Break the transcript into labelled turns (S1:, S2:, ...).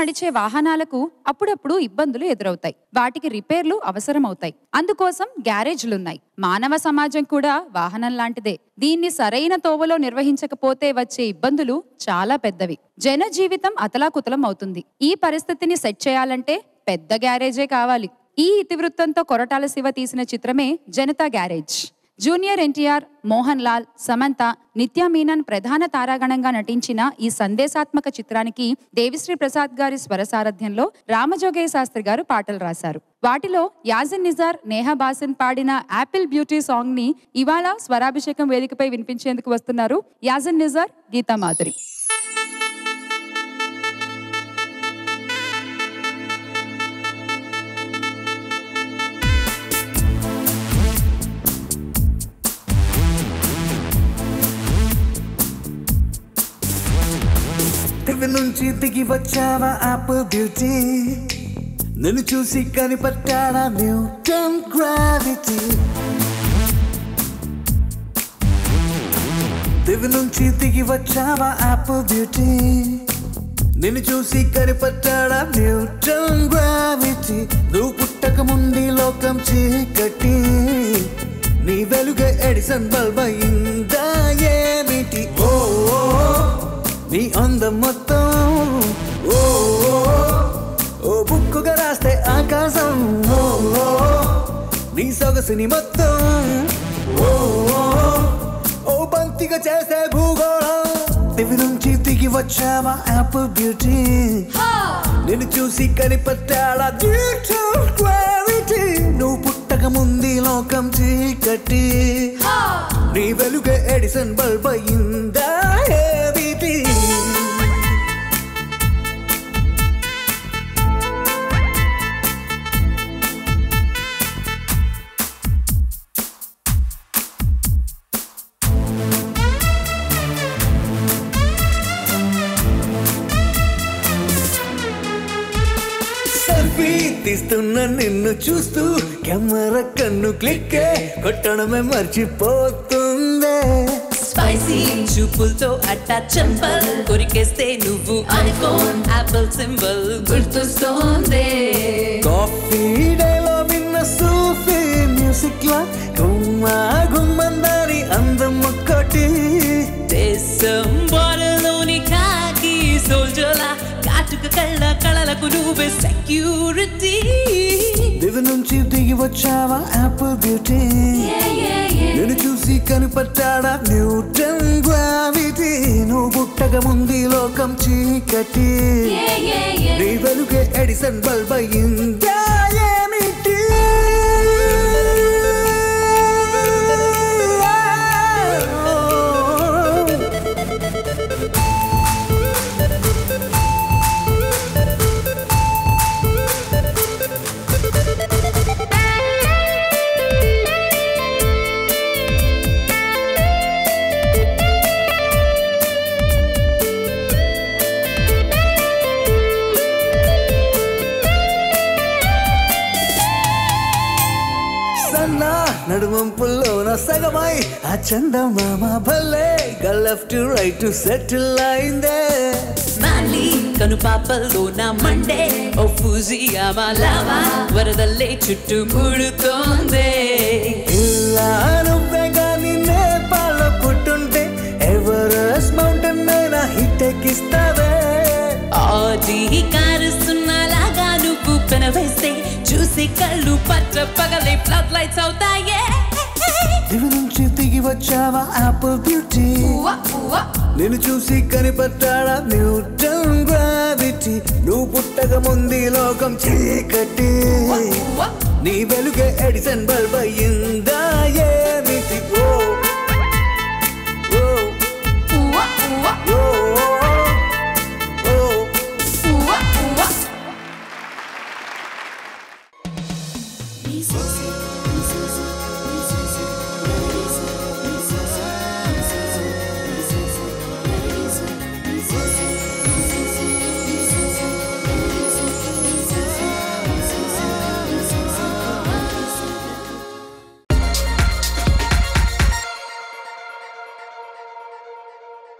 S1: నడిచే వాహనాలకు అప్పుడప్పుడు ఇబ్బందులు ఎదురవుతాయి వాటికి రిపేర్లు అవసరమవుతాయి అందుకోసం గ్యారేజ్లున్నాయి మానవ సమాజం కూడా వాహనం లాంటిదే దీన్ని సరైన తోవలో నిర్వహించకపోతే వచ్చే ఇబ్బందులు చాలా పెద్దవి జన జీవితం అతలాకుతలం అవుతుంది ఈ పరిస్థితిని సెట్ చేయాలంటే పెద్ద గ్యారేజే కావాలి ఈ ఇతివృత్తంతో కొరటాల శివ తీసిన చిత్రమే జనతా గ్యారేజ్ జూనియర్ ఎన్టీఆర్ మోహన్ లాల్ సమంత నిత్యా మీనన్ ప్రధాన తారాగణంగా నటించిన ఈ సందేశాత్మక చిత్రానికి దేవిశ్రీ ప్రసాద్ గారి స్వర సారథ్యంలో రామజోగయ్య శాస్త్రి గారు పాటలు రాశారు వాటిలో యాజిన్ నిజార్ నేహా బాసిన్ పాడిన యాపిల్ బ్యూటీ సాంగ్ ని ఇవాళ స్వరాభిషేకం వేదికపై వినిపించేందుకు వస్తున్నారు యాజిన్ నిజార్ గీతా మాధురి
S2: దివ్య నుంచి దిగి వచ్చావా ఆపిల్ బ్యూటీ నిన్ను చూసి కనిపట్టాడా న్యూటన్ గ్రావిటీ దివ్య నుంచి దిగి వచ్చావా ఆపిల్ బ్యూటీ నిన్ను చూసి కనిపట్టాడా న్యూటన్ గ్రావిటీ నువ్వు పుట్టక ముందు లోకం చీకటి నీ వెలుగ ఎడిసన్ బల్బ్ అయిందా ఏమిటి ఓ ఓ, నీ అందం మొత్తం ఓ ఓ, ఓ బుక్కుగా రాస్తే ఆకాశం ఓ ఓ, నీ సొగసుని మొత్తం ఓ ఓ, ఓ బంతిగా చేసే భూగోళం దివి నుంచి దిగి వచ్చావా యాపిల్ బ్యూటీ నిన్ను చూసి కనిపట్టాడా గ్రావిటీ నువ్వు పుట్టక ముందు లోకం చీకటి నీ వెలుగ ఎడిసన్ బల్బ్ అయిందా ఏమిటి సెల్ఫీ తీస్తున్న నిన్ను చూస్తూ కెమెరా కన్ను క్లిక్ కొట్టడమే మర్చిపోతుందే
S3: స్పైసీ చూపులతో అట్టా చెంపల్ కొరికేస్తే నువ్వు ఐఫోన్ యాపిల్ సింబల్ గుర్తొస్తోంది
S2: కాఫీ డేలో విన్న సూఫీ మ్యూజిక్ లా గుమ్మా గుమ్మందారి అందం ఒక్కటి
S3: దేశం బోరలోని కాకి సోల్జర్ల కాటుక కళ్ళ కళలకు నువ్వే సెక్యూరిటీ
S2: దివి నుంచి దిగి వచ్చావా యాపిల్ బ్యూటీ నేను చూసి కనిపట్టాడా న్యూటన్ గ్రావిటీ నువ్వు పుట్టక ముందు లోకం చీకటి నీ వెలుగే ఎడిసన్ బల్బ్ అయిందా ఏమిటి సన్న నడుమంపుల్లో నా సగమై ఆ చందమామ భలే లెఫ్ట్ రైట్ సెటిల్ అయిందే
S3: మాలి కను పాపల్లో నా మండే ఓ ఫూజీ లావా వరదల్లే చుట్టూ ముడుతోంది
S2: ఇలా నువ్వే గాని నేపాల పుట్టుంటే ఎవరెస్ట్ మౌంటైన్ అయినా హిట్ ఎక్కిస్తావే
S3: ఆది కారుస్తున్నలాగా నువ్వు పెనవేస్తే చూసి కళ్ళు పట్ట పగలే ఫ్లడ్ లైట్స్ అవుతాయే
S2: దివి నుంచి దిగి వచ్చావా ఆపిల్ బ్యూటీ నేను చూసి కనిపట్టాడా న్యూటన్ గ్రావిటీ నువ్వు పుట్టక ముందు లోకం చీకటి నీ వెలుగే ఎడిసన్ బల్బ్ అయిందా